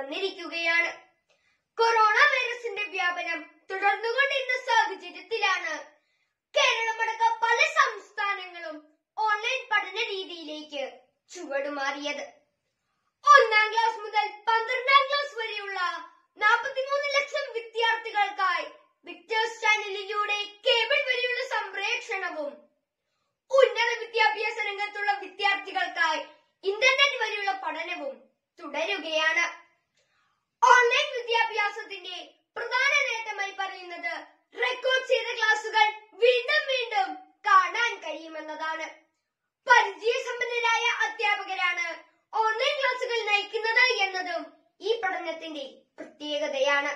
വന്നിരിക്കുകയാണ് കൊറോണ വൈറസിന്റെ വ്യാപനം തുടർന്നുകൊണ്ടിരുന്ന സാഹചര്യത്തിലാണ് കേരളമടക്കം പല സംസ്ഥാനങ്ങളും ഓൺലൈൻ പഠന രീതിയിലേക്ക് ചുവടുമാറിയത് ഒന്നാം ക്ലാസ് മുതൽ പന്ത്രണ്ടാം ക്ലാസ് വരെയുള്ള നാൽപ്പത്തിമൂന്ന് ലക്ഷം വിദ്യാർത്ഥികൾക്കായി വിക്ടേഴ്സ് ചാനലിലൂടെ കേബിൾ വഴിയുള്ള സംപ്രേക്ഷണവും ഉന്നത വിദ്യാഭ്യാസ രംഗത്തുള്ള വിദ്യാർത്ഥികൾക്കായി ഇന്റർനെറ്റ് വഴിയുള്ള പഠനവും തുടരുകയാണ് ഓൺലൈൻ വിദ്യാഭ്യാസത്തിന്റെ പ്രധാന നേട്ടമായി പറയുന്നത് റെക്കോർഡ് ചെയ്ത ക്ലാസുകൾ വീണ്ടും വീണ്ടും കാണാൻ കഴിയുമെന്നതാണ് പരിചയസമ്പന്നരായ അധ്യാപകരാണ് ഓൺലൈൻ ക്ലാസുകൾ നയിക്കുന്നത് എന്നതും ഈ പഠനത്തിന്റെ പ്രത്യേകതയാണ്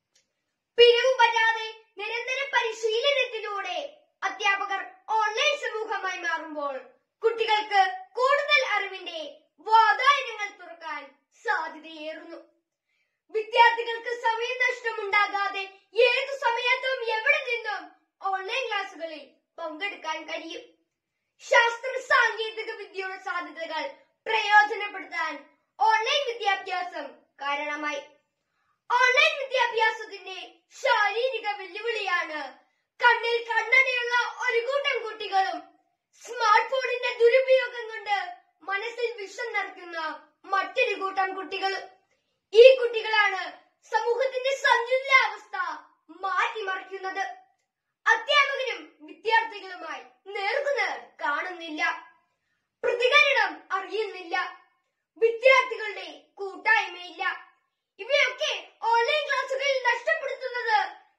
പിരിവ് പറ്റാതെ നിരന്തര പരിശീലനത്തിലൂടെ അധ്യാപകർ ഓൺലൈൻ സമൂഹമായി മാറുമ്പോൾ കുട്ടികൾക്ക് കൂടുതൽ അറിവിന്റെ വാതായനങ്ങൾ തുറക്കാൻ സാധ്യതയേറുന്നു വിദ്യാർത്ഥികൾക്ക് സമയ നഷ്ടമുണ്ടാകാതെ ഏതു സമയത്തും എവിടെ നിന്നും ഓൺലൈൻ ക്ലാസുകളിൽ പങ്കെടുക്കാൻ കഴിയും ശാസ്ത്ര സാങ്കേതിക വിദ്യയുടെ സാധ്യതകൾ പ്രയോജനപ്പെടുത്താൻ ഓൺലൈൻ വിദ്യാഭ്യാസം കാരണമായി ഓൺലൈൻ വിദ്യാഭ്യാസത്തിന്റെ ശാരീരിക വെല്ലുവിളിയാണ് കണ്ണിൽ കണ്ണടയുള്ള ഒരു കൂട്ടം കുട്ടികളും സ്മാർട്ട് ഫോണിന്റെ ദുരുപയോഗം കൊണ്ട് മനസ്സിൽ വിഷം നിറയ്ക്കുന്ന മറ്റൊരു കൂട്ടം കുട്ടികളും ഈ കുട്ടികളാണ് സമൂഹത്തിന്റെ സന്തുലിതാവസ്ഥ മാറ്റിമറിക്കുന്നത് അധ്യാപകരും വിദ്യാർത്ഥികളുമായി നേർക്കുനേർ കാണുന്നില്ല പ്രതികരണം അറിയുന്നില്ല വിദ്യാർത്ഥികളുടെ കൂട്ടായ്മയില്ല ഇവയൊക്കെ ഓൺലൈൻ ക്ലാസുകളിൽ നഷ്ടപ്പെടുത്തുന്നത്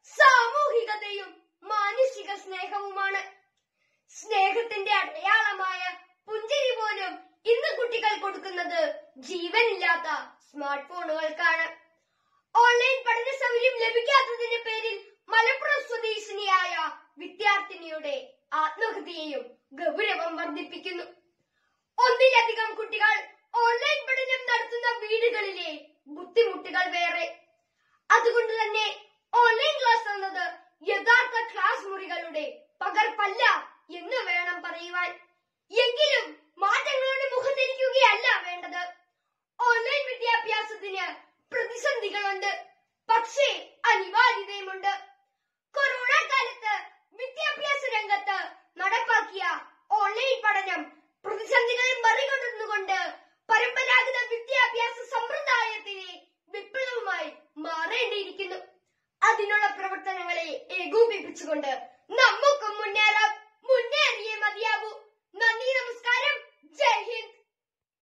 സാമൂഹികതയും മാനുഷിക സ്നേഹവുമാണ് സ്നേഹത്തിന്റെ അടയാളമായ പുഞ്ചിരി പോലും ഇന്ന് കുട്ടികൾ കൊടുക്കുന്നത് ജീവനില്ലാത്ത സ്മാർട്ട് ഫോണുകൾക്കാണ് ഓൺലൈൻ പഠന സൗകര്യം ലഭിക്കാത്തതിന്റെ പേരിൽ മലപ്പുറം സ്വദേശിനിയായ വിദ്യാർത്ഥിനിയുടെ ആത്മഹത്യയെയും ഗൗരവം വർദ്ധിപ്പിക്കുന്നു ഒന്നിലധികം കുട്ടികൾ ഓൺലൈൻ പഠനം നടത്തുന്ന വീടുകളിലെ ബുദ്ധിമുട്ടുകൾ വേറെ അതുകൊണ്ട് തന്നെ ഓൺലൈൻ ക്ലാസ് എന്നത് യഥാർത്ഥ ക്ലാസ് മുറികളുടെ പകർപ്പല്ല എന്ന് വേണം പറയുവാൻ എങ്കിലും മാറ്റങ്ങളുടെ മുഖത്തിരിക്കുകയല്ല വേണ്ടത് ഓൺലൈൻ വിദ്യാഭ്യാസത്തിന് പ്രതിസന്ധികളുണ്ട് പക്ഷേ അനിവാര്യതയുമുണ്ട് കൊറോണ കാലത്ത് വിദ്യാഭ്യാസ രംഗത്ത് നടപ്പാക്കിയ ഓൺലൈൻ പഠനം പ്രതിസന്ധികളെ മറികടന്നുകൊണ്ട് പരമ്പരാഗത വിദ്യാഭ്യാസ സമ്പ്രദായത്തിലെ വിപ്ലവമായി മാറേണ്ടിയിരിക്കുന്നു അതിനുള്ള പ്രവർത്തനങ്ങളെ ഏകോപിപ്പിച്ചുകൊണ്ട്